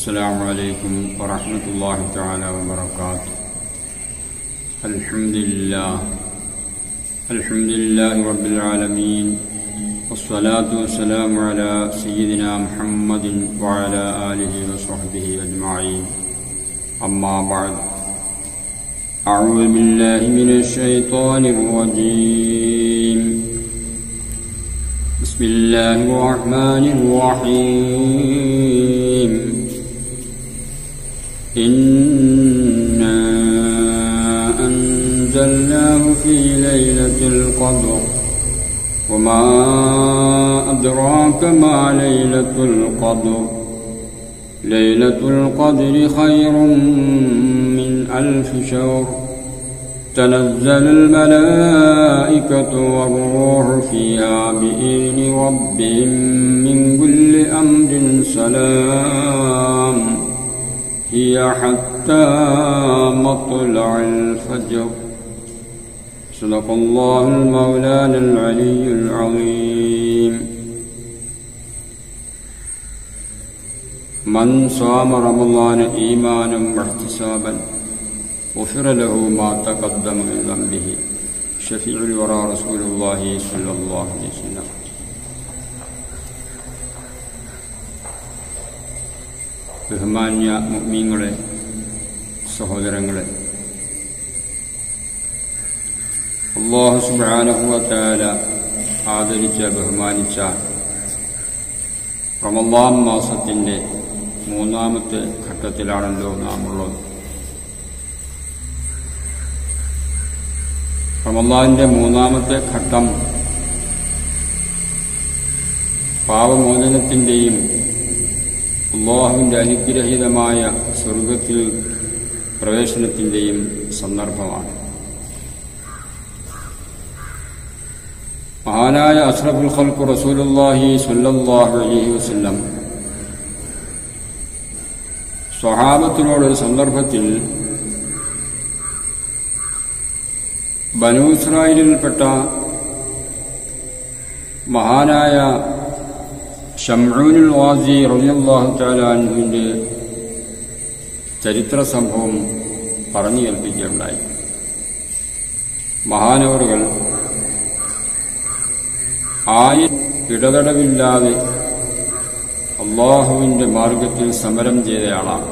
السلام عليكم ورحمة الله تعالى وبركاته الحمد لله الحمد لله رب العالمين والصلاة والسلام على سيدنا محمد وعلى آله وصحبه أجمعين أما بعد أعوذ بالله من الشيطان الرجيم بسم الله الرحمن الرحيم إنا أنزلناه في ليلة القدر وما أدراك ما ليلة القدر ليلة القدر خير من ألف شهر تنزل الملائكة والروح فيها بإذن ربهم من كل أمر سلام هي حتى مطلع الفجر صدق الله المولانا العلي العظيم من صام رمضان إيمانا واحتسابا غفر له ما تقدم من ذنبه شفيع الورى رسول الله صلى الله عليه وسلم ബഹുമാന്യ മുഗ്മീങ്ങളെ സഹോദരങ്ങളെ അള്ളാഹു സുബാനഹുവത്താല ആദരിച്ച ബഹുമാനിച്ച റമദാൻ മാസത്തിൻ്റെ മൂന്നാമത്തെ ഘട്ടത്തിലാണല്ലോ നാം ഉള്ളത് റമദാന്റെ മൂന്നാമത്തെ ഘട്ടം പാവമോചനത്തിൻ്റെയും അള്ളാഹുവിൻ്റെ അനുഗ്രഹീതമായ സ്വർഗത്തിൽ പ്രവേശനത്തിൻ്റെയും സന്ദർഭമാണ് മഹാനായ അഷ്റഫുൽ ഖൽഖു റസൂലുല്ലാഹി സ്വല്ലല്ലാഹു അലൈഹി വസല്ലം സ്വഹാബത്തിനോടൊരു സന്ദർഭത്തിൽ ബനു ഇസ്രായേലിൽപ്പെട്ട മഹാനായ ഷംഊനുൽ വാസി റളിയല്ലാഹു തആല അൻഹുവിന്റെ ചരിത്ര സംഭവം പറഞ്ഞു കേൾപ്പിക്കുകയുണ്ടായി മഹാനവറുകൾ ആയി ഇടതടവില്ലാതെ അള്ളാഹുവിന്റെ മാർഗത്തിൽ സമരം ചെയ്തയാളാണ്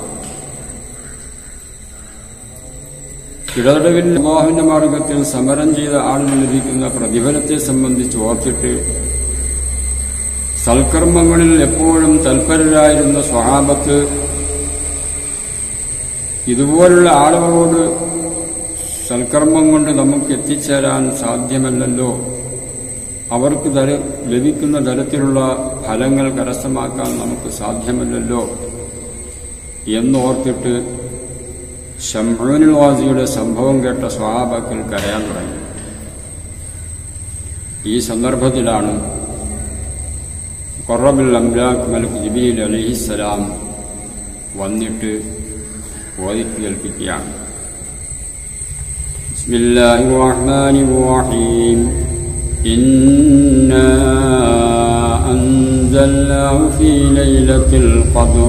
ഇടതടവിൽ അള്ളാഹുവിന്റെ മാർഗത്തിൽ സമരം ചെയ്ത ആളിന് ലഭിക്കുന്ന പ്രതിഫലത്തെ സംബന്ധിച്ച് ഓർത്തിട്ട് സൽക്കർമ്മങ്ങളിൽ എപ്പോഴും തൽപരരായിരുന്ന സ്വഹാബത്ത് ഇതുപോലുള്ള ആളുകളോട് സൽക്കർമ്മം കൊണ്ട് നമുക്ക് എത്തിച്ചേരാൻ സാധ്യമല്ലല്ലോ അവർക്ക് തര ലഭിക്കുന്ന തരത്തിലുള്ള ഫലങ്ങൾ കരസ്ഥമാക്കാൻ നമുക്ക് സാധ്യമല്ലല്ലോ എന്നോർത്തിട്ട് ഷംഹൂനുൽ വാസിയുടെ സംഭവം കേട്ട സ്വഹാബാക്കൾ കരയാൻ തുടങ്ങി ഈ സന്ദർഭത്തിലാണ് കൊറബുൽ അംലാഖ് മലക് ജിബീൽ അലഹിസലാം വന്നിട്ട് ഓതി കേൾപ്പിക്കുകയാണ് بسم الله الرحمن الرحيم إنا أنزلناه في ليلة القدر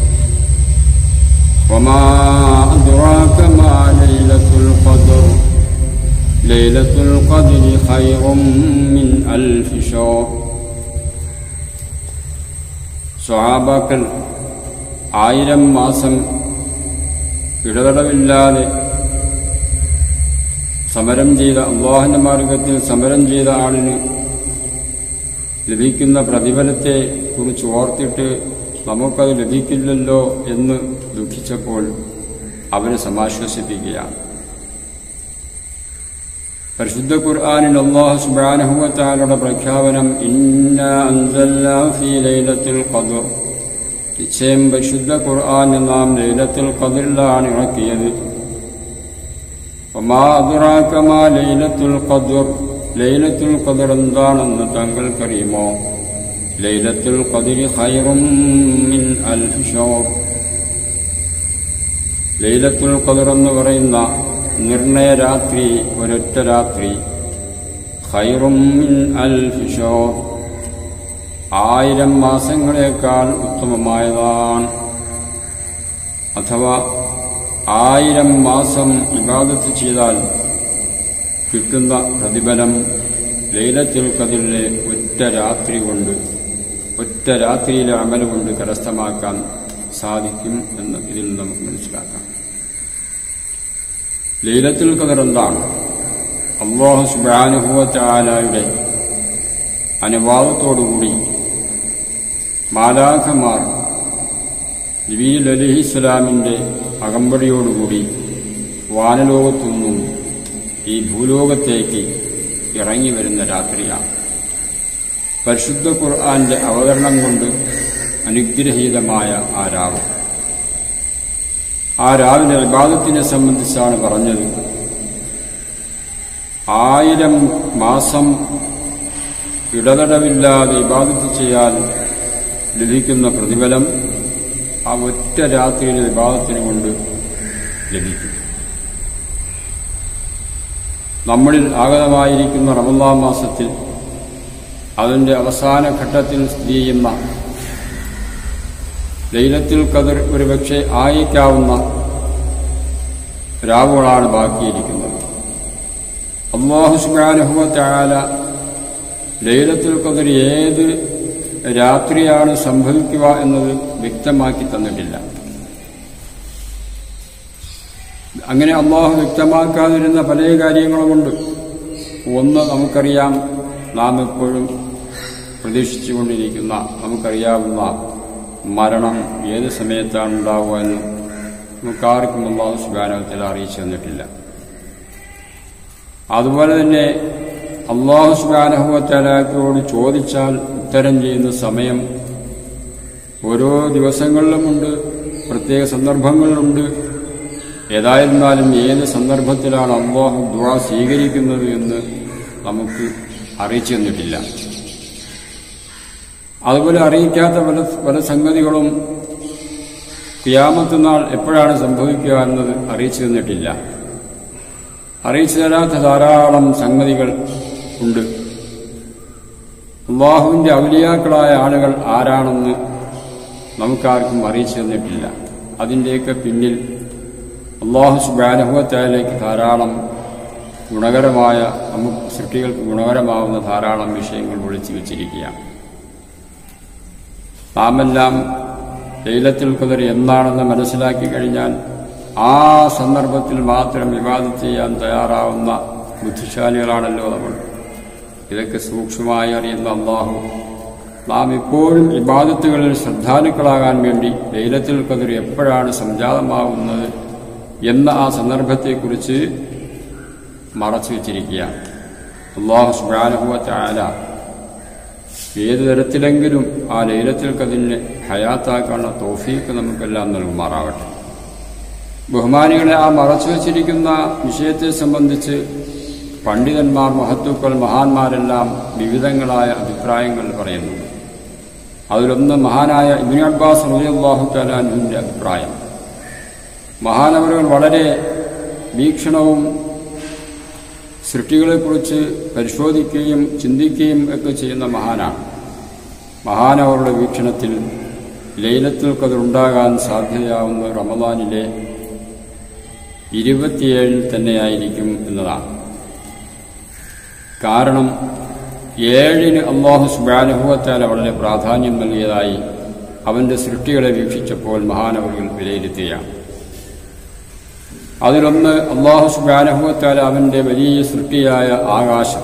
وما أدراك ما ليلة القدر ليلة القدر خير من ألف شهر സ്വഹാബാക്കൾ ആയിരം മാസം ഇടതടവില്ലാതെ സമരം ചെയ്ത അള്ളാഹിന്റെ മാർഗത്തിൽ സമരം ചെയ്ത ആളിന് ലഭിക്കുന്ന പ്രതിഫലത്തെ കുറിച്ച് ഓർത്തിട്ട് നമുക്കത് ലഭിക്കില്ലല്ലോ എന്ന് ദുഃഖിച്ചപ്പോൾ അവരെ സമാശ്വസിപ്പിക്കുകയാണ് പരിശുദ്ധ ഖുർആാനിൽ അള്ളാഹു സുബ്രാനഹുവത്താലയുടെ പ്രഖ്യാപനം ഇന്ന അൻസല്ലാഹു ഫീ ലൈലത്തുൽ ഖദർ നിശ്ചയം പരിശുദ്ധ ഖുർആൻ നാം ലൈലത്തുൽ ഖദറിലാണ് ഇറക്കിയത് وما أدراك ما ليلة القدر ليلة القدر എന്താണെന്ന് താങ്കൾക്കറിയുമോ ലൈലത്തുൽ ഖദരി ഖൈറും മിൻ അൽഫ് ഷഹർ ലൈലത്തുൽ ഖദർ എന്ന് പറയുന്ന നിർണയ രാത്രി ഒരൊറ്റ രാത്രി ഖൈറും മിൻ അൽഫ് ഷഹർ ആയിരം മാസങ്ങളേക്കാൾ ഉത്തമമായതാണ് അഥവാ ആയിരം മാസം ഇബാദത്ത് ചെയ്താൽ കിട്ടുന്ന പ്രതിഫലം ലൈലത്തുൽ ഖദറിലെ ഒറ്റ രാത്രി കൊണ്ട് ഒറ്റ രാത്രിയിലെ അമല കൊണ്ട് കരസ്ഥമാക്കാൻ സാധിക്കും എന്ന് ഇതിൽ നിന്ന് നമുക്ക് മനസ്സിലാക്കാം ലൈലത്തുൽ ഖദർ എന്താണ് അള്ളാഹു സുബാനുഭവത്താലായുടെ അനുവാദത്തോടുകൂടി മാലാഖമാർ നബീൽ അലഹി ഇസ്ലാമിൻ്റെ അകമ്പടിയോടുകൂടി വാനലോകത്തുനിന്നും ഈ ഭൂലോകത്തേക്ക് ഇറങ്ങി വരുന്ന രാത്രിയാണ് പരിശുദ്ധ ഖുർആന്റെ അവതരണം കൊണ്ട് അനുഗ്രഹീതമായ ആ രാവ് ആ രാവിലെ വിവാദത്തിനെ സംബന്ധിച്ചാണ് പറഞ്ഞത് ആയിരം മാസം ഇടതടവില്ലാതെ ഇബാദത്ത് ചെയ്യാൻ ലഭിക്കുന്ന പ്രതിഫലം ആ ഒറ്റ രാത്രിയിലെ വിവാദത്തിനു കൊണ്ട് ലഭിക്കും നമ്മളിൽ ആഗതമായിരിക്കുന്ന റമദാൻ മാസത്തിൽ അതിന്റെ അവസാന ഘട്ടത്തിൽ സ്ഥിതി ചെയ്യുന്ന ലൈലത്തിൽ കതിർ ഒരുപക്ഷെ ആയിക്കാവുന്ന രാവുകളാണ് ബാക്കിയിരിക്കുന്നത് അള്ളാഹു സുബാനുഭവത്തായാല ലൈലത്തിൽ കതിർ ഏത് രാത്രിയാണ് സംഭവിക്കുക എന്നത് വ്യക്തമാക്കി തന്നിട്ടില്ല അങ്ങനെ അള്ളാഹു വ്യക്തമാക്കാതിരുന്ന പല കാര്യങ്ങളുമുണ്ട് ഒന്ന് നമുക്കറിയാം നാം എപ്പോഴും പ്രതീക്ഷിച്ചുകൊണ്ടിരിക്കുന്ന നമുക്കറിയാവുന്ന മരണം ഏത് സമയത്താണ് ഉണ്ടാവുക എന്ന് നമുക്കാർക്കും അള്ളാഹു സുബാനത്തിൽ അറിയിച്ചു തന്നിട്ടില്ല അതുപോലെ തന്നെ അള്ളാഹു സുബാനഹുവത്തലാക്കോട് ചോദിച്ചാൽ ഉത്തരം ചെയ്യുന്ന സമയം ഓരോ ദിവസങ്ങളിലുമുണ്ട് പ്രത്യേക സന്ദർഭങ്ങളിലുണ്ട് ഏതായിരുന്നാലും ഏത് സന്ദർഭത്തിലാണ് അള്ളാഹു ദ്വാ സ്വീകരിക്കുന്നത് എന്ന് നമുക്ക് അറിയിച്ചു തന്നിട്ടില്ല അതുപോലെ അറിയിക്കാത്ത പല പല സംഗതികളും ക്യാമത്ത് നാൾ എപ്പോഴാണ് സംഭവിക്കുക എന്നത് അറിയിച്ചു തന്നിട്ടില്ല അറിയിച്ചു തരാത്ത ധാരാളം സംഗതികൾ ഉണ്ട് അള്ളാഹുവിന്റെ ഔലിയാക്കളായ ആളുകൾ ആരാണെന്ന് നമുക്കാർക്കും അറിയിച്ചു തന്നിട്ടില്ല അതിൻ്റെയൊക്കെ പിന്നിൽ അള്ളാഹു സുബാനുഭവത്തായാലേക്ക് ധാരാളം ഗുണകരമായ നമുക്ക് സൃഷ്ടികൾക്ക് ഗുണകരമാവുന്ന ധാരാളം വിഷയങ്ങൾ ഒളിച്ചു വെച്ചിരിക്കുകയാണ് നാമെല്ലാം ലൈലത്തിൽ കുതിർ എന്താണെന്ന് മനസ്സിലാക്കി കഴിഞ്ഞാൽ ആ സന്ദർഭത്തിൽ മാത്രം വിവാദം ചെയ്യാൻ തയ്യാറാവുന്ന ബുദ്ധിശാലികളാണല്ലോ നമ്മൾ ഇതൊക്കെ സൂക്ഷ്മമായി അറിയുന്ന അള്ളാഹു നാം ഇപ്പോഴും ഇബാദത്തുകളിൽ ശ്രദ്ധാലുക്കളാകാൻ വേണ്ടി ലൈലത്തിൽ കതിർ എപ്പോഴാണ് സംജാതമാകുന്നത് എന്ന ആ സന്ദർഭത്തെക്കുറിച്ച് മറച്ചു വച്ചിരിക്കുകയാണ് അള്ളാഹു സുബാനുഭവത്തായാല ഏതു തരത്തിലെങ്കിലും ആ ലൈലത്തിൽ കതിനെ ഹയാത്താക്കാനുള്ള തോഫീക്ക് നമുക്കെല്ലാം നൽകുമാറാവട്ടെ ബഹുമാനികളെ ആ മറച്ചു വച്ചിരിക്കുന്ന വിഷയത്തെ സംബന്ധിച്ച് പണ്ഡിതന്മാർ മഹത്തുക്കൾ മഹാന്മാരെല്ലാം വിവിധങ്ങളായ അഭിപ്രായങ്ങൾ പറയുന്നുണ്ട് അതിലൊന്ന് മഹാനായ ഇബിൻ അബ്ബാസ് റളിയല്ലാഹു തലാൻഹുവിന്റെ അഭിപ്രായം മഹാനവറുകൾ വളരെ വീക്ഷണവും സൃഷ്ടികളെക്കുറിച്ച് പരിശോധിക്കുകയും ചിന്തിക്കുകയും ഒക്കെ ചെയ്യുന്ന മഹാനാണ് മഹാനവറുടെ വീക്ഷണത്തിൽ ലൈലത്തിൽ കതിറുണ്ടാകാൻ സാധ്യതയാവുന്ന റമദാനിലെ ഇരുപത്തിയേഴിൽ തന്നെയായിരിക്കും എന്നതാണ് കാരണം ഏഴിന് അള്ളാഹു സുബാനുഭവത്താല വളരെ പ്രാധാന്യം നൽകിയതായി അവന്റെ സൃഷ്ടികളെ വീക്ഷിച്ചപ്പോൾ മഹാനവറുകൾ വിലയിരുത്തുകയാണ് അതിലൊന്ന് അള്ളാഹു സുബാനുഭവത്താല അവന്റെ വലിയ സൃഷ്ടിയായ ആകാശം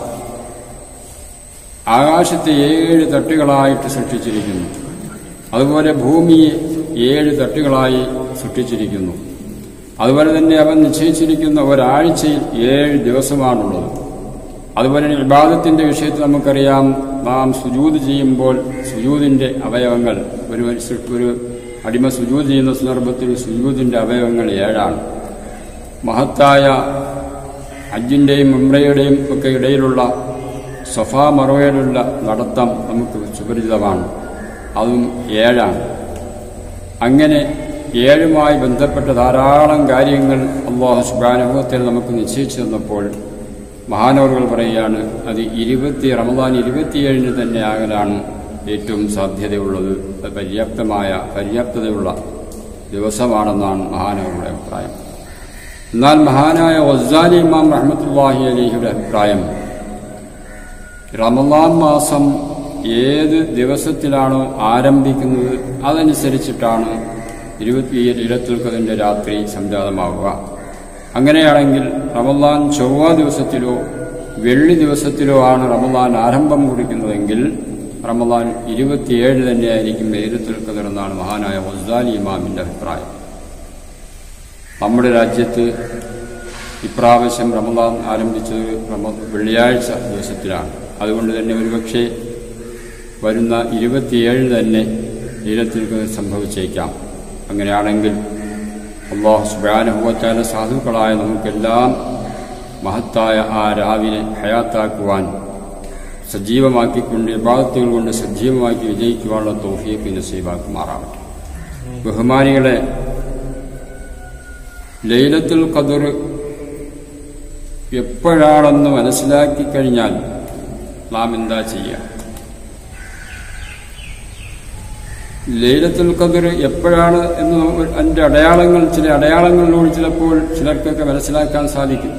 ആകാശത്തെ ഏഴ് തട്ടുകളായിട്ട് സൃഷ്ടിച്ചിരിക്കുന്നു അതുപോലെ ഭൂമിയെ ഏഴ് തട്ടുകളായി സൃഷ്ടിച്ചിരിക്കുന്നു അതുപോലെ തന്നെ അവൻ നിശ്ചയിച്ചിരിക്കുന്ന ഒരാഴ്ചയിൽ ഏഴ് ദിവസമാണുള്ളത് അതുപോലെ തന്നെ വിവാദത്തിന്റെ വിഷയത്തിൽ നമുക്കറിയാം നാം സുജൂത് ചെയ്യുമ്പോൾ സുജൂതിന്റെ അവയവങ്ങൾ ഒരു ഒരു അടിമ സുജൂത് ചെയ്യുന്ന സന്ദർഭത്തിൽ സുജൂതിന്റെ അവയവങ്ങൾ ഏഴാണ് മഹത്തായ ഹജ്ജിന്റെയും ഉംറയുടെയും ഒക്കെ ഇടയിലുള്ള സഫാ മറവയിലുള്ള നടത്തം നമുക്ക് സുപരിചിതമാണ് അതും ഏഴാണ് അങ്ങനെ ഏഴുമായി ബന്ധപ്പെട്ട ധാരാളം കാര്യങ്ങൾ അള്ളാഹു സുബാനുഭവത്തിൽ നമുക്ക് നിശ്ചയിച്ചു തന്നപ്പോൾ മഹാനവറുകൾ പറയുകയാണ് അത് ഇരുപത്തി റമദാൻ ഇരുപത്തിയേഴിന് തന്നെ ആകലാണ് ഏറ്റവും സാധ്യതയുള്ളത് അത് പര്യാപ്തമായ പര്യാപ്തതയുള്ള ദിവസമാണെന്നാണ് മഹാനവരുടെ അഭിപ്രായം എന്നാൽ മഹാനായ ഒസാലി ഇമാം റഹ്മത്തുല്ലാഹി അലിഹിയുടെ അഭിപ്രായം റമദാൻ മാസം ഏത് ദിവസത്തിലാണോ ആരംഭിക്കുന്നത് അതനുസരിച്ചിട്ടാണ് ഇരുപത്തി ഇരത്തിൽ കതിൻ്റെ രാത്രി സംജാതമാവുക അങ്ങനെയാണെങ്കിൽ റമദാൻ ചൊവ്വ ദിവസത്തിലോ വെള്ളി ദിവസത്തിലോ ആണ് റമദാൻ ആരംഭം കുറിക്കുന്നതെങ്കിൽ റമദാൻ ഇരുപത്തിയേഴ് തന്നെയായിരിക്കും ലൈലത്തുൽ ഖദർ എന്നാണ് മഹാനായ വസാലി ഇമാമിന്റെ അഭിപ്രായം നമ്മുടെ രാജ്യത്ത് ഇപ്രാവശ്യം റമദാൻ ആരംഭിച്ചത് റമ വെള്ളിയാഴ്ച ദിവസത്തിലാണ് അതുകൊണ്ട് തന്നെ ഒരുപക്ഷെ വരുന്ന ഇരുപത്തിയേഴ് തന്നെ ലൈലത്തുൽ ഖദർ സംഭവിച്ചേക്കാം അങ്ങനെയാണെങ്കിൽ അള്ളാഹു സുബാനുഭവത്താല സാധുക്കളായ നമുക്കെല്ലാം മഹത്തായ ആ രാവിലെ ഹയാത്താക്കുവാൻ സജീവമാക്കിക്കൊണ്ട് വിഭാഗത്തുകൾ കൊണ്ട് സജീവമാക്കി വിജയിക്കുവാനുള്ള തോഫിയൊക്കെ നസീബാക്കുമാറാവട്ടെ ബഹുമാനികളെ ലൈലത്തുൽ ഖദർ എപ്പോഴാണെന്ന് മനസ്സിലാക്കി കഴിഞ്ഞാൽ നാം എന്താ ചെയ്യുക ലൈലത്തുൽ ഖദർ എപ്പോഴാണ് എന്ന് അതിൻ്റെ അടയാളങ്ങൾ ചില അടയാളങ്ങളിലൂടെ ചിലപ്പോൾ ചിലർക്കൊക്കെ മനസ്സിലാക്കാൻ സാധിക്കും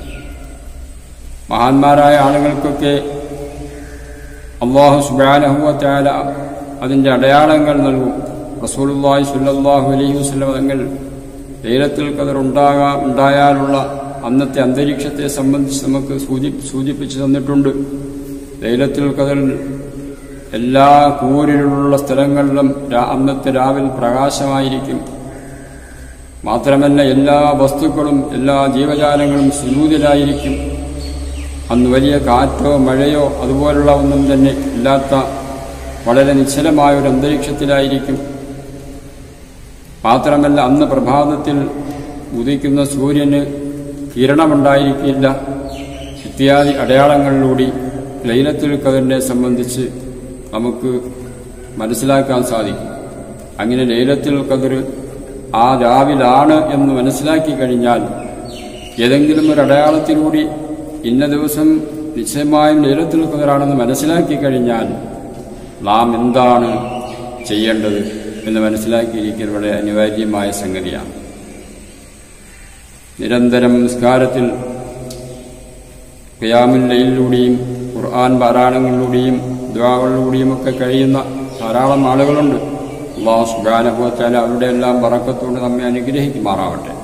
മഹാന്മാരായ ആളുകൾക്കൊക്കെ അള്ളാഹു സുബാനഹുവറ്റാല അതിൻ്റെ അടയാളങ്ങൾ നൽകും റസൂലുല്ലാഹി സുല്ലാഹു അലൈഹി വസ്ലം തങ്ങൾ ലൈലത്തുൽ ഖദർ ഉണ്ടാകാം ഉണ്ടായാലുള്ള അന്നത്തെ അന്തരീക്ഷത്തെ സംബന്ധിച്ച് നമുക്ക് സൂചി സൂചിപ്പിച്ചു തന്നിട്ടുണ്ട് ലൈലത്തുൽ ഖദർ എല്ലാ കൂരിലുള്ള സ്ഥലങ്ങളിലും അന്നത്തെ രാവിലെ പ്രകാശമായിരിക്കും മാത്രമല്ല എല്ലാ വസ്തുക്കളും എല്ലാ ജീവജാലങ്ങളും സുരൂതിലായിരിക്കും അന്ന് വലിയ കാറ്റോ മഴയോ അതുപോലുള്ള ഒന്നും തന്നെ ഇല്ലാത്ത വളരെ നിശ്ചലമായ ഒരു അന്തരീക്ഷത്തിലായിരിക്കും മാത്രമല്ല അന്ന് പ്രഭാതത്തിൽ ഉദിക്കുന്ന സൂര്യന് കിരണമുണ്ടായിരിക്കില്ല ഇത്യാദി അടയാളങ്ങളിലൂടെ ലൈലത്തുൽ കതിറിനെ സംബന്ധിച്ച് നമുക്ക് മനസ്സിലാക്കാൻ സാധിക്കും അങ്ങനെ ലൈലത്തുൽ കതിർ ആ രാവിലാണ് എന്ന് മനസ്സിലാക്കി കഴിഞ്ഞാൽ ഏതെങ്കിലും ഒരു അടയാളത്തിലൂടെ ഇന്ന ദിവസം നിശ്ചയമായും ലൈലത്തുൽ ഖദറാണെന്ന് മനസ്സിലാക്കി കഴിഞ്ഞാൽ നാം എന്താണ് ചെയ്യേണ്ടത് എന്ന് മനസ്സിലാക്കിയിരിക്കുന്നത് വളരെ അനിവാര്യമായ സംഗതിയാണ് നിരന്തരം നിസ്കാരത്തിൽ ഖിയാമുല്ലയിലൂടെയും ഖുർആൻ പാരായണങ്ങളിലൂടെയും ദ്വാകളിലൂടെയും ഒക്കെ കഴിയുന്ന ധാരാളം ആളുകളുണ്ട് അള്ളാഹു സുബാനുഭവത്താൽ അവരുടെ എല്ലാം പറക്കത്തുകൊണ്ട് നമ്മെ അനുഗ്രഹിക്കുമാറാവട്ടെ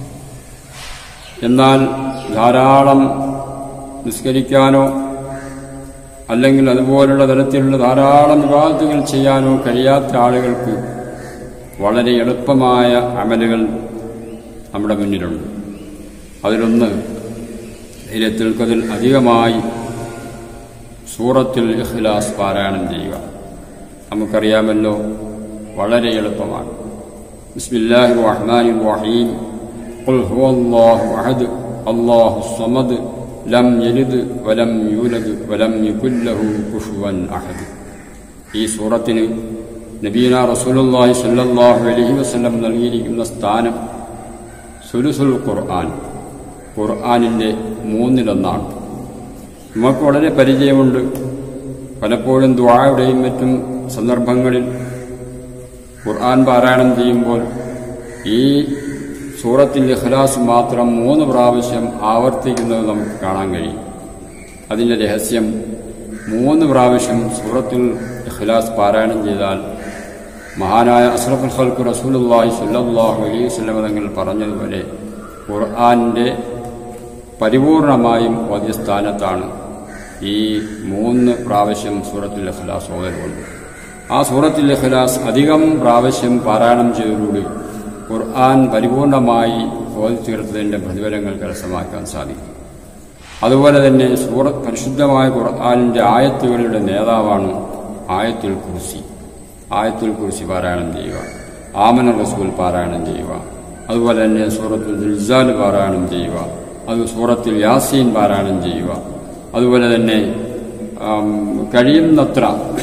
എന്നാൽ ധാരാളം നിസ്കരിക്കാനോ അല്ലെങ്കിൽ അതുപോലുള്ള തരത്തിലുള്ള ധാരാളം വിവാദത്തുകൾ ചെയ്യാനോ കഴിയാത്ത ആളുകൾക്ക് വളരെ എളുപ്പമായ അമലുകൾ നമ്മുടെ മുന്നിലുണ്ട് അതിലൊന്ന് ധൈര്യത്തിൽ കതിൽ അധികമായി സൂറത്തിൽ ഇഖ്ലാസ് പാരായണം ചെയ്യുക നമുക്കറിയാമല്ലോ വളരെ എളുപ്പമാണ് ബിസ്മില്ലാഹി റഹ്മാനി റഹീം ഖുൽ ഹുവല്ലാഹു അഹദ് അല്ലാഹു സമദ് ലം യലിദ് വലം യൂലദ് വലം യുകുല്ലഹു കുഫുവൻ അഹദ് ഈ സൂറത്തിന് നബീന റസൂലുള്ളാഹി സ്വല്ലല്ലാഹു അലൈഹി വസല്ലം നൽകിയിരിക്കുന്ന സ്ഥാനം സുലുസുൽ ഖുർആൻ ഖുർആനിൻ്റെ മൂന്നിലൊന്നാണ് നമുക്ക് വളരെ പരിചയമുണ്ട് പലപ്പോഴും ദ്വായുടെയും മറ്റും സന്ദർഭങ്ങളിൽ ഖുർആൻ പാരായണം ചെയ്യുമ്പോൾ ഈ സൂറത്തിൽ ഇഖ്ലാസ് മാത്രം മൂന്ന് പ്രാവശ്യം ആവർത്തിക്കുന്നത് നമുക്ക് കാണാൻ കഴിയും അതിൻ്റെ രഹസ്യം മൂന്ന് പ്രാവശ്യം സൂറത്തുൽ ഇഖ്ലാസ് പാരായണം ചെയ്താൽ മഹാനായ അസ്രഫുൽ ഖൽക്ക് റസൂലുള്ളാഹി സ്വല്ലല്ലാഹു അലൈഹി വസല്ലം തങ്ങൾ പറഞ്ഞതുപോലെ ഖുർആന്റെ പരിപൂർണമായും ഓതിയ സ്ഥാനത്താണ് ഈ മൂന്ന് പ്രാവശ്യം സൂറത്തുൽ ഇഖ്ലാസ് ഓതലുണ്ട് ആ സൂറത്തുൽ ഇഖ്ലാസ് അധികം പ്രാവശ്യം പാരായണം ചെയ്തതോടുകൂടി ഖുർആൻ പരിപൂർണമായി ഓതി തീർത്തതിൻ്റെ പ്രതിഫലങ്ങൾ കരസ്ഥമാക്കാൻ സാധിക്കും അതുപോലെ തന്നെ സൂറത്ത് പരിശുദ്ധമായ ഖുർആാനിൻ്റെ ആയത്തുകളുടെ നേതാവാണ് ആയത്തുൽ കുർസി ആയത്തുൽ കുർസി പാരായണം ചെയ്യുക ആമന റസൂൽ പാരായണം ചെയ്യുക അതുപോലെ തന്നെ സൂറത്തുൽ ദുൽസാൽ പാരായണം ചെയ്യുക അത് സൂറത്തിൽ യാസീൻ പാരായണം ചെയ്യുക അതുപോലെ തന്നെ കഴിയുന്നത്ര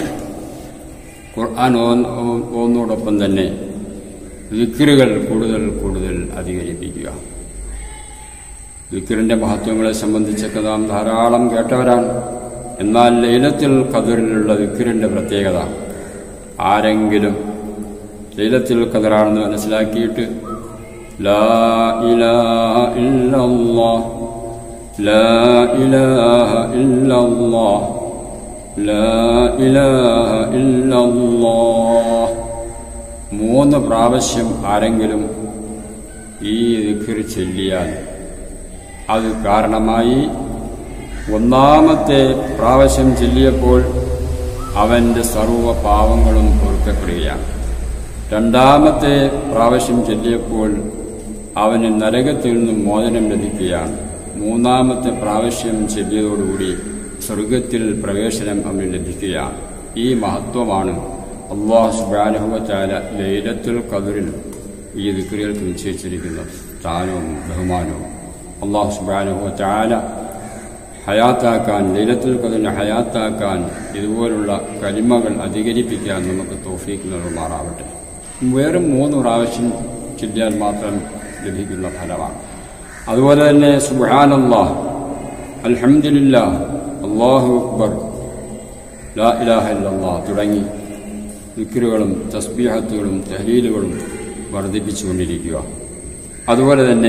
ഖുർആൻ ഓന്നോടൊപ്പം തന്നെ വിക്രുകൾ കൂടുതൽ കൂടുതൽ അധികരിപ്പിക്കുക വിക്രിന്റെ മഹത്വങ്ങളെ സംബന്ധിച്ചൊക്കെ നാം ധാരാളം കേട്ടവരാണ് എന്നാൽ ലൈലത്തിൽ കതിറിലുള്ള വിക്രിന്റെ പ്രത്യേകത ആരെങ്കിലും ലൈലത്തുൽ ഖദറാണെന്ന് മനസ്സിലാക്കിയിട്ട് ലാ ഇലാഹ ഇല്ലല്ലാഹ് ലാ ഇലാഹ ഇല്ലല്ലാഹ് ലാ ഇലാഹ ഇല്ലല്ലാഹ് മൂന്ന് പ്രാവശ്യം ആരെങ്കിലും ഈ ദിക്ർ ചൊല്ലിയാൽ അത് കാരണമായി ഒന്നാമത്തെ പ്രാവശ്യം ചൊല്ലിയപ്പോൾ അവന്റെ സർവ പാവങ്ങളും പൊറുക്കപ്പെടുകയാണ് രണ്ടാമത്തെ പ്രാവശ്യം ചൊല്ലിയപ്പോൾ അവന് നരകത്തിൽ നിന്നും മോചനം ലഭിക്കുകയാണ് മൂന്നാമത്തെ പ്രാവശ്യം ചൊല്ലിയതോടുകൂടി സ്വർഗത്തിൽ പ്രവേശനം അവന് ലഭിക്കുകയാണ് ഈ മഹത്വമാണ് അള്ളാഹു സുബാനുഭവത്താല ലൈലത്തുൽ കതിറിൽ ഈ ദിക്രികൾക്ക് നിശ്ചയിച്ചിരിക്കുന്ന സ്ഥാനവും ബഹുമാനവും അള്ളാഹു സുബാനുഭവത്താല ഹയാത്താക്കാൻ ലൈലത്തുൽ കതിറിനെ ഹയാത്താക്കാൻ ഇതുപോലുള്ള കരിമകൾ അധികരിപ്പിക്കാൻ നമുക്ക് തോഫീക്ക് നൽകുമാറാവട്ടെ വെറും മൂന്ന് പ്രാവശ്യം ചൊല്ലിയാൽ മാത്രം ലഭിക്കുന്ന ഫലമാണ് അതുപോലെ തന്നെ സുബാനല്ലാഹ് അൽഹംദുലില്ലാ അള്ളാഹു അക്ബർ ലാ ഇലാഹ ഇല്ലല്ലാഹ് തുടങ്ങി വിക്രുകളും തസ്ബീഹത്തുകളും തഹലീലുകളും വർദ്ധിപ്പിച്ചുകൊണ്ടിരിക്കുക അതുപോലെ തന്നെ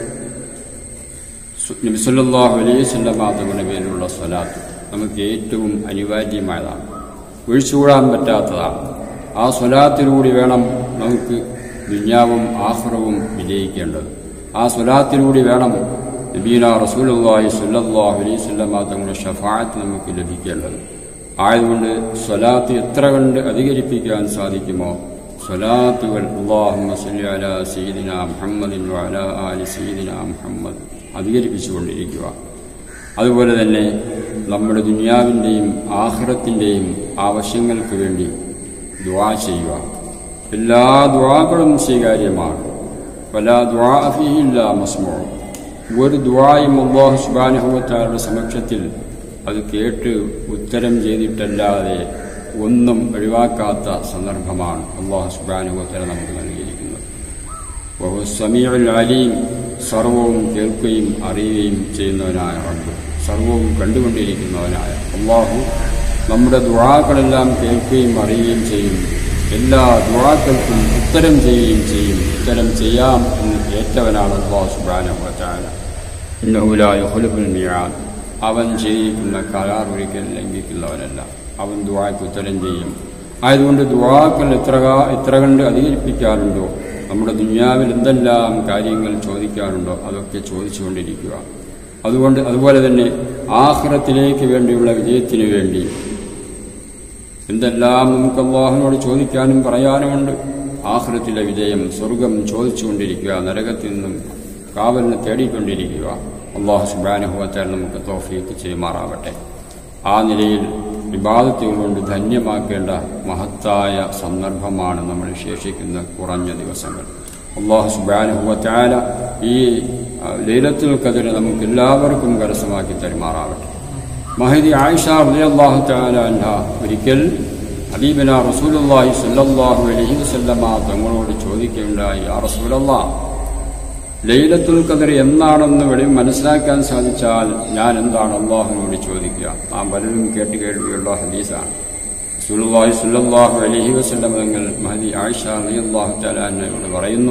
നബിസല്ലാഹു അലൈഹി സ്വല്ലമാതങ്ങളുടെ പേരിലുള്ള സ്വലാത്ത് നമുക്ക് ഏറ്റവും അനിവാര്യമായതാണ് ഒഴിച്ചുകൂടാൻ പറ്റാത്തതാണ് ആ സ്വലാത്തിലൂടെ വേണം നമുക്ക് ദുന്യാവും ആഹ്റവും വിജയിക്കേണ്ടത് ആ സ്വലാത്തിലൂടെ വേണം നബീന റസൂലുള്ളാഹി സ്വല്ലല്ലാഹു അലൈഹി സ്വല്ലമ തങ്ങളുടെ ഷഫാഅത്ത് നമുക്ക് ലഭിക്കേണ്ടത് ആയതുകൊണ്ട് സ്വലാത്ത് എത്ര കണ്ട് അധികരിപ്പിക്കാൻ സാധിക്കുമോ സ്വലാത്തുകൾ അള്ളാഹുമ്മ സല്ലി അലാ സയ്യിദിന മുഹമ്മദിൻ വഅലാ ആലി സയ്യിദിന മുഹമ്മദ് അധികരിപ്പിച്ചുകൊണ്ടിരിക്കുക അതുപോലെ തന്നെ നമ്മുടെ ദുനിയാവിൻ്റെയും ആഹ്റത്തിൻ്റെയും ആവശ്യങ്ങൾക്ക് വേണ്ടി ദുആ ചെയ്യുക എല്ലാ ദുആകളും സ്വീകാര്യമാണ് പല ദുആഫിയില്ല മസ്മോ ഒരു ദുആയും അള്ളാഹു സുബാനുഭവത്താരുടെ സമക്ഷത്തിൽ അത് കേട്ട് ഉത്തരം ചെയ്തിട്ടല്ലാതെ ഒന്നും ഒഴിവാക്കാത്ത സന്ദർഭമാണ് അള്ളാഹു സുബാനുഭവത്തല നമുക്ക് നൽകിയിരിക്കുന്നത് ബഹു സമീഉൽ അലീം സർവവും കേൾക്കുകയും അറിയുകയും ചെയ്യുന്നവനായ റബ്ബ് സർവവും കണ്ടുകൊണ്ടിരിക്കുന്നവനായ അള്ളാഹു നമ്മുടെ ദുവാക്കളെല്ലാം കേൾക്കുകയും അറിയുകയും ചെയ്യും എല്ലാ ദുവാക്കൾക്കും ഉത്തരം ചെയ്യുകയും ചെയ്യും ഉത്തരം ചെയ്യാം എന്ന് ഏറ്റവനാണ് അള്ളാഹു സുബാനുഭവത്താല ഇന്നഹുലായ ഹുലുബുൽ മിയാൻ അവൻ ചെയ്യിക്കുന്ന കരാർ ഒരിക്കലും ലംഘിക്കുന്നവനല്ല അവൻ ദുവായ്ക്ക് ഉത്തരം ചെയ്യും ആയതുകൊണ്ട് ദുവാക്കൾ എത്ര എത്ര കണ്ട് അധികരിപ്പിക്കാറുണ്ടോ നമ്മുടെ ദുനിയാവിൽ എന്തെല്ലാം കാര്യങ്ങൾ ചോദിക്കാറുണ്ടോ അതൊക്കെ ചോദിച്ചുകൊണ്ടിരിക്കുക അതുകൊണ്ട് അതുപോലെ തന്നെ ആഹ്റത്തിലേക്ക് വേണ്ടിയുള്ള വിജയത്തിന് വേണ്ടി എന്തെല്ലാം നമുക്ക് അള്ളാഹുവിനോട് ചോദിക്കാനും പറയാനുമുണ്ട് ആഹ്റത്തിലെ വിജയം സ്വർഗം ചോദിച്ചുകൊണ്ടിരിക്കുക നരകത്തിൽ നിന്നും കാവലിനെ തേടിക്കൊണ്ടിരിക്കുക അള്ളാഹു സുബാനുഭവത്താൽ നമുക്ക് തോഫീക്ക് ചെയ്യുമാറാവട്ടെ ആ നിലയിൽ വിവാദത്തുകൾ കൊണ്ട് ധന്യമാക്കേണ്ട മഹത്തായ സന്ദർഭമാണ് നമ്മൾ ശേഷിക്കുന്ന കുറഞ്ഞ ദിവസങ്ങൾ അള്ളാഹു സുബാനുഭവത്താല ഈ ലൈലത്തുൽ കതിര് നമുക്ക് എല്ലാവർക്കും കരസ്ഥമാക്കി തരുമാറാവട്ടെ മഹദി ആയിഷ അള്ളാഹു താല അൻഹ ഒരിക്കൽ ഹബീബന റസൂലുള്ളാഹി സല്ലല്ലാഹു അലൈഹി വസല്ലമ തങ്ങളോട് ചോദിക്കുകയുണ്ടായി ആ റസൂലല്ലാഹ് ലൈലത്തുൽ ഖദർ എന്നാണെന്ന് വെളി മനസ്സിലാക്കാൻ സാധിച്ചാൽ ഞാൻ എന്താണ് അള്ളാഹുവിനോട് ചോദിക്കുക നാം പലരും കേട്ട് കേൾവിയുള്ള ഹദീസാണ് റസൂലുള്ളാഹി സ്വല്ലല്ലാഹു അലൈഹി വസല്ലം തങ്ങൾ മഹദി ആയിഷ റളിയല്ലാഹു തആല അൻഹയോട് പറയുന്നു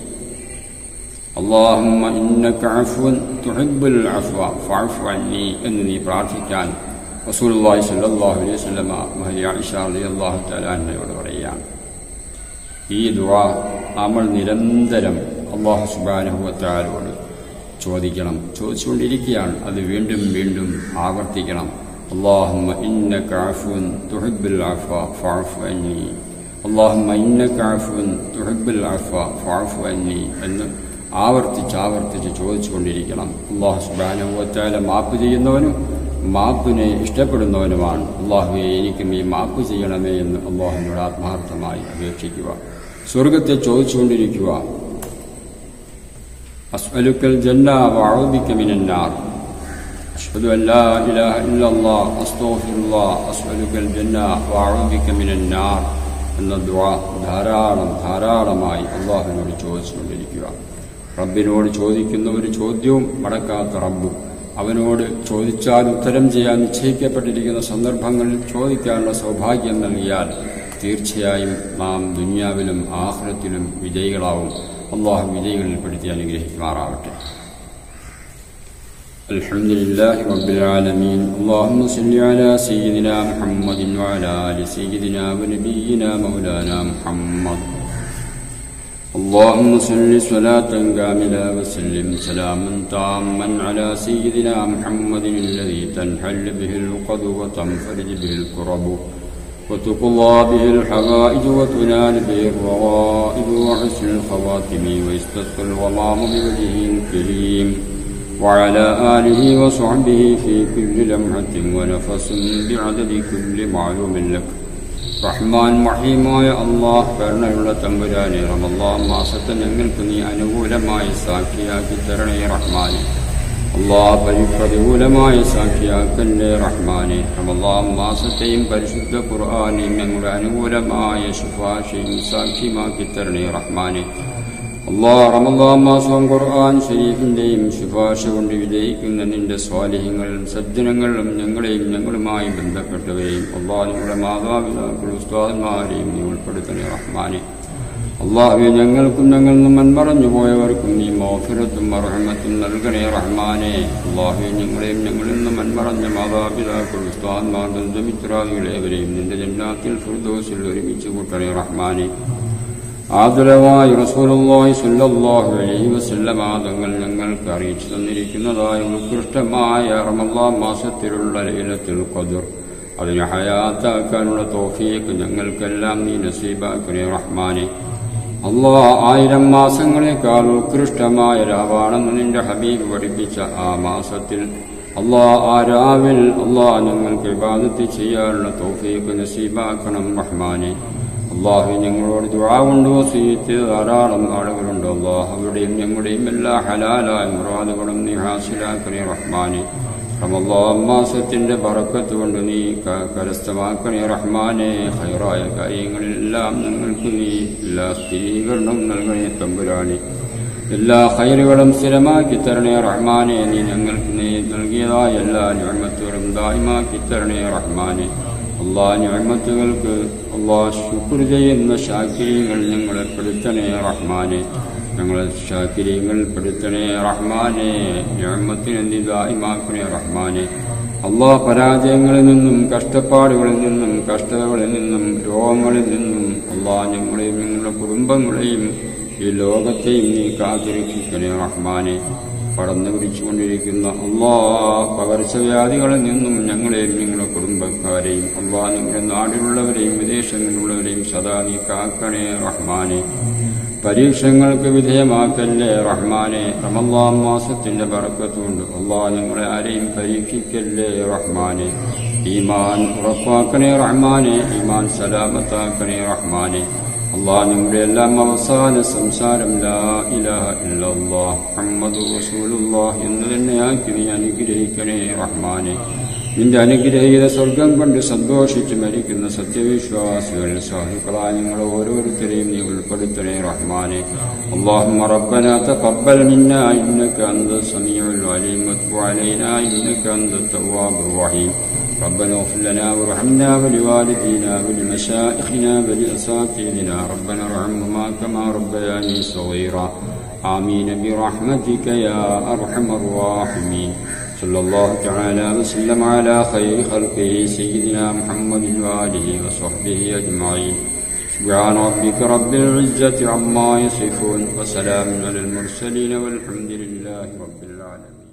അല്ലാഹുമ്മ ഇന്നക അഫ്വൻ തുഹിബ്ബുൽ അഫ്വ ഫഅഫു അന്നി എന്ന് നീ പ്രാർത്ഥിക്കാൻ റസൂലുള്ളാഹി സ്വല്ലല്ലാഹു അലൈഹി വസല്ലം മഹദി ആയിഷ റളിയല്ലാഹു തആല അൻഹയോട് പറയുകയാണ് ഈ ദുആ നമ്മൾ നിരന്തരം അള്ളാഹു സുബാനുഭവത്താരോട് ചോദിക്കണം ചോദിച്ചുകൊണ്ടിരിക്കുകയാണ് അത് വീണ്ടും വീണ്ടും ആവർത്തിക്കണം അള്ളാഹുമ്മ ഇന്നക അഫുൻ തുഹിബ്ബുൽ അഫ്വ ഫഅഫു അന്നി അള്ളാഹുമ്മ ഇന്നക അഫുൻ തുഹിബ്ബുൽ അഫ്വ ഫഅഫു അന്നി എന്ന് ആവർത്തിച്ച് ആവർത്തിച്ച് ചോദിച്ചുകൊണ്ടിരിക്കണം അള്ളാഹു സുബാനുഭവത്താല മാപ്പ് ചെയ്യുന്നവനും മാപ്പിനെ ഇഷ്ടപ്പെടുന്നവനുമാണ് അള്ളാഹുവെ എനിക്കും ഈ മാപ്പ് ചെയ്യണമേ എന്ന് അള്ളാഹുവിനോട് ആത്മാർത്ഥമായി അപേക്ഷിക്കുക സ്വർഗത്തെ ചോദിച്ചുകൊണ്ടിരിക്കുക أسألك الجنة وأعوذ بك من النار أشهد أن لا إله إلا الله أستغفر الله أسألك الجنة وأعوذ بك من النار എന്ന ദുആ ധാരാളം ധാരാളമായി അള്ളാഹുവിനോട് ചോദിച്ചുകൊണ്ടിരിക്കുക റബ്ബിനോട് ചോദിക്കുന്ന ഒരു ചോദ്യവും മടക്കാത്ത റബ്ബും അവനോട് ചോദിച്ചാൽ ഉത്തരം ചെയ്യാൻ നിശ്ചയിക്കപ്പെട്ടിരിക്കുന്ന സന്ദർഭങ്ങളിൽ ചോദിക്കാനുള്ള സൗഭാഗ്യം നൽകിയാൽ തീർച്ചയായും നാം ദുനിയാവിലും ആഹ്റത്തിലും വിജയികളാവും അള്ളാഹു വിജയികളിൽ പെടുത്തി അനുഗ്രഹിക്കുമാറാവട്ടെ الحمد لله رب العالمين اللهم صل على سيدنا محمد وعلى آل سيدنا ونبينا مولانا محمد اللهم صل صلاة كاملة وسلم سلاما تاما على سيدنا محمد الذي تنحل به العقد وتنفرج به الكرب وتقضى به الحوائج وتنال به الروائد وحسن الخواتم ويستسقى الغمام بوجهه الكريم وعلى آله وصحبه في كل لمحة ونفس بعدد كل معلوم لك റഹ്മാൻ മഹീമായ അള്ളാഹ് കരുണയുള്ള തമ്പുരാനെ റമല്ലാൻ മാസത്തെ ഞങ്ങൾക്ക് നീ അനുകൂലമായി സാക്ഷിയാക്കി തരണേ റഹ്മാനെ അള്ളാഹ് പരി പ്രതികൂലമായി സാക്ഷിയാക്കല്ലേ റഹ്മാനെ റമല്ലാൻ മാസത്തെയും പരിശുദ്ധ ഖുർആാനെയും ഞങ്ങളുടെ അനുകൂലമായ ശുപാർശയും സാക്ഷ്യമാക്കി തരണേ റഹ്മാനെ അള്ളാഹ് റമല്ലാൻ മാസവും ഖുർആൻ ഷരീഫിന്റെയും ശുപാർശ കൊണ്ട് വിജയിക്കുന്ന നിന്റെ സ്വാലിഹ്യങ്ങളും സജ്ജനങ്ങളും ഞങ്ങളെയും ഞങ്ങളുമായി ബന്ധപ്പെട്ടവരെയും അള്ളാഹ് നിങ്ങളുടെ മാതാപിതാക്കൾ ഉസ്താദന്മാരെയും നീ ഉൾപ്പെടുത്തണേ റഹ്മാനെ അള്ളാഹുവെ ഞങ്ങൾക്കും ഞങ്ങളിൽ നിന്ന് മൺമറഞ്ഞു പോയവർക്കും നീ മോഫിറത്തും അർഹമത്തും നൽകണേ റഹ്മാനെ അള്ളാഹുവെ ഞങ്ങളെയും ഞങ്ങളിൽ നിന്ന് മൺമറഞ്ഞ മാതാപിതാക്കൾ ഉസ്താദന്മാർ ബന്ധുമിത്രാദികളേവരെയും നിന്റെ ജന്നാത്തിൽ ഫുർദോസിൽ ഒരുമിച്ച് കൂട്ടണേ റഹ്മാനെ ആദരവായി റസൂലുള്ളാഹി സ്വല്ലല്ലാഹു അലൈഹി വസല്ലം ആദങ്ങൾ ഞങ്ങൾക്ക് അറിയിച്ചു തന്നിരിക്കുന്നതായ ഉത്കൃഷ്ടമായ റമളാൻ മാസത്തിലുള്ള ലൈലത്തുൽ ഖദർ അതിനെ ഹയാത്താക്കാനുള്ള തോഫീക്ക് ഞങ്ങൾക്കെല്ലാം നീ നസീബാക്കണേ റഹ്മാനെ അള്ളാ ആയിരം മാസങ്ങളെക്കാൾ ഉത്കൃഷ്ടമായ രാവാണെന്ന് നിന്റെ ഹബീബ് പഠിപ്പിച്ച ആ മാസത്തിൽ അള്ളാ ആ രാവിൽ അള്ളാ ഞങ്ങൾക്ക് ഇബാദത്ത് ചെയ്യാനുള്ള തോഫീക്ക് നസീബാക്കണം റഹ്മാനെ അള്ളാഹു ഞങ്ങളോട് ദുആ കൊണ്ട് വസീത്ത് ധാരാളം ആളുകളുണ്ട് അള്ളാഹ് അവരുടെയും ഞങ്ങളുടെയും എല്ലാ ഹലാലായ മുറാദുകളും നീ ഹാസിലാക്കണേ റഹ്മാനെ റമല്ലാൻ മാസത്തിന്റെ ബറക്കത്ത് കൊണ്ട് നീ കരസ്ഥമാക്കണേ റഹ്മാനെ ഹൈറായ കാര്യങ്ങളിലെല്ലാം ഞങ്ങൾക്ക് നീ എല്ലാ സ്ഥിരീകരണം നൽകണേ തമ്പുരാനെ എല്ലാ ഹൈറുകളും സ്ഥിരമാക്കി തരണേ റഹ്മാനെ നീ ഞങ്ങൾക്ക് നീ നൽകിയതായ എല്ലാ ഞാമത്തുകളും ദായ്മാക്കി തരണേ റഹ്മാനെ അള്ളാ ഞാമത്തുകൾക്ക് അള്ളാ ശുക്ർ ചെയ്യുന്ന ശാക്കിര്യങ്ങൾ ഞങ്ങളെ പെടുത്തണേ റഹ്മാനെ ഞങ്ങളെ ശാക്കിര്യങ്ങൾ പെടുത്തണേ റഹ്മാനെ ഞാമത്തിന് നീ ദായ്മാക്കണേ റഹ്മാനെ അള്ളാ പരാജയങ്ങളിൽ നിന്നും കഷ്ടപ്പാടുകളിൽ നിന്നും കഷ്ടതകളിൽ നിന്നും രോഗങ്ങളിൽ നിന്നും അള്ളാ ഞങ്ങളെയും ഞങ്ങളുടെ കുടുംബങ്ങളെയും ഈ ലോകത്തെയും നീ കാത്തിരക്ഷിക്കണേ റഹ്മാനെ പടന്നു പിടിച്ചുകൊണ്ടിരിക്കുന്ന അള്ളാ പകർച്ചവ്യാധികളിൽ നിന്നും ഞങ്ങളെയും ഞങ്ങളുടെ കുടുംബക്കാരെയും അള്ളാ ഞങ്ങളുടെ നാട്ടിലുള്ളവരെയും വിദേശങ്ങളിലുള്ളവരെയും സദാ നീ കാക്കണേ റഹ്മാനെ പരീക്ഷങ്ങൾക്ക് വിധേയമാക്കല്ലേ റഹ്മാനെ റമല്ലാൻ മാസത്തിന്റെ ബറക്കത്തുകൊണ്ട് അള്ളാ ഞങ്ങളെ ആരെയും പരീക്ഷിക്കല്ലേ റഹ്മാനെ ഈമാൻ ഉറപ്പാക്കണേ റഹ്മാനെ ഈമാൻ സലാമത്താക്കണേ റഹ്മാനെ അള്ളാഹ് ഞങ്ങളുടെ എല്ലാം അവസാന സംസാരം ലാ ഇലാഹ ഇല്ലല്ലാഹ് മുഹമ്മദ് റസൂലുള്ളാഹ് എന്ന് തന്നെയാക്കി നീ അനുഗ്രഹിക്കണേ റഹ്മാനെ നിന്റെ അനുഗ്രഹീത സ്വർഗം കൊണ്ട് സന്തോഷിച്ച് മരിക്കുന്ന സത്യവിശ്വാസികൾ സാധുക്കളായ ഞങ്ങൾ ഓരോരുത്തരെയും നീ ഉൾപ്പെടുത്തണേ റഹ്മാനെ اللهم ربنا تقبل منا إنك أنت السميع العليم وتب علينا إنك أنت التواب الرحيم ربنا اغفر لنا وارحمنا ولوالدينا ولمشائخنا ولأساتذتنا ربنا ارحمهما كما ربياني صغيرا آمين برحمتك يا أرحم الراحمين صلى الله تعالى وسلم على خير خلقه سيدنا محمد وآله وصحبه أجمعين سبحان ربك رب العزة عما يصفون وسلام على المرسلين والحمد لله رب العالمين